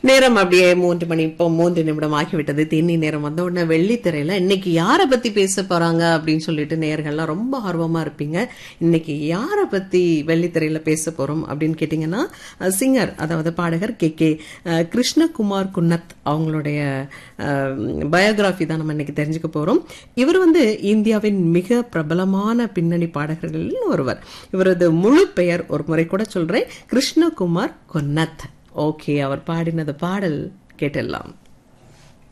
நேரம் அப்படியே மூன்று மணி இப்போ மூன்று நிமிடம் ஆகிவிட்டது தேனி நேரம் வந்த உடனே வெள்ளித்திரையில இன்னைக்கு யாரை பத்தி பேச போறாங்க அப்படின்னு சொல்லிட்டு நேயர்கள்லாம் ரொம்ப ஆர்வமா இருப்பீங்க இன்னைக்கு யாரை பத்தி வெள்ளித்திரையில பேச போறோம் அப்படின்னு கேட்டீங்கன்னா சிங்கர் அதாவது பாடகர் கே கே கிருஷ்ணகுமார் குன்னத் அவங்களுடைய பயோகிராஃபி தான் நம்ம இன்னைக்கு தெரிஞ்சுக்க போறோம் இவர் வந்து இந்தியாவின் மிக பிரபலமான பின்னணி பாடகர்களில் ஒருவர் இவரது முழு பெயர் ஒரு முறை கூட சொல்றேன் கிருஷ்ணகுமார் குன்னத் ஓகே அவர் பாடினது பாடல் கேட்டெல்லாம்